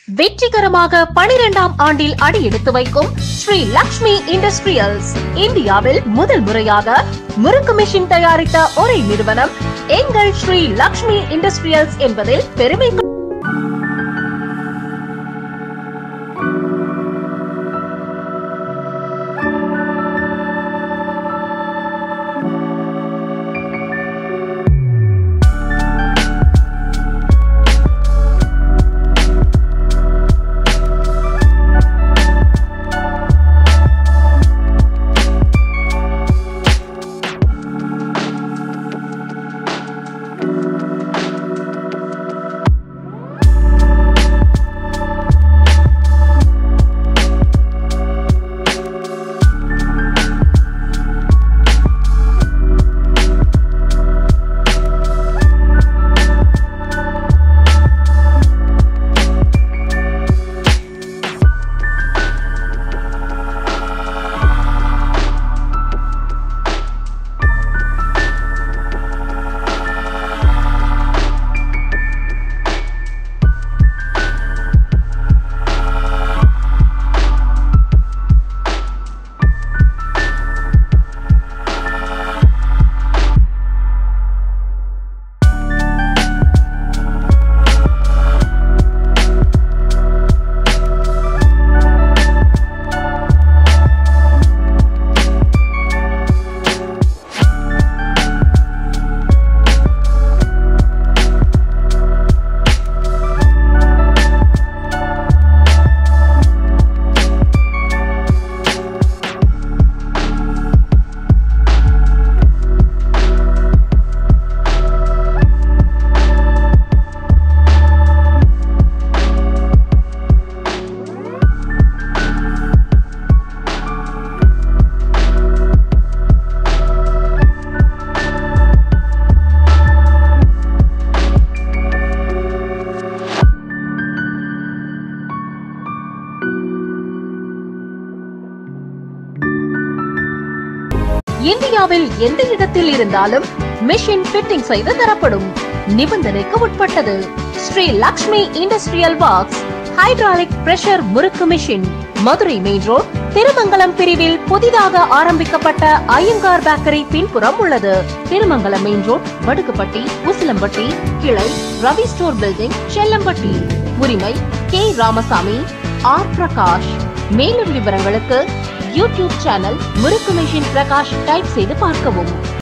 வெற்றிகரமாக பனிரெண்டாம் ஆண்டில் அடியெடுத்து வைக்கும் ஸ்ரீ லக்ஷ்மி இண்டஸ்ட்ரியல்ஸ் இந்தியாவில் முதல் முறையாக முறுக்கு மிஷின் தயாரித்த ஒரே நிறுவனம் எங்கள் ஸ்ரீ லக்ஷ்மி இண்டஸ்ட்ரியல்ஸ் என்பதில் பெருமை கொ- இந்தியாவில் எந்த இடத்தில் இருந்தாலும் மிஷின் ஃபிட்டிங் செய்து தரப்படும் நிபந்தனைக்கு உட்பட்டது Sri Lakshmi industrial works hydraulic pressure murukku machine Madurai main road Thirumangalam பிரிவில் புதிதாக ஆரம்பிக்கப்பட்ட ஐயங்கார் பேக்கரி பின்புறம் உள்ளது திருமங்கலம் மெயின் ரோட் வடுக்குப்பட்டி உசிலம்பட்டி கிளை ரவி ஸ்டோர் பில்டிங் செல்லம்பட்டி உரிமை கே ராமசாமி ஆர் பிரகாஷ் மேலும் விவரங்களுக்கு YouTube channel murukku machine Prakash type செய்து பார்க்கவும்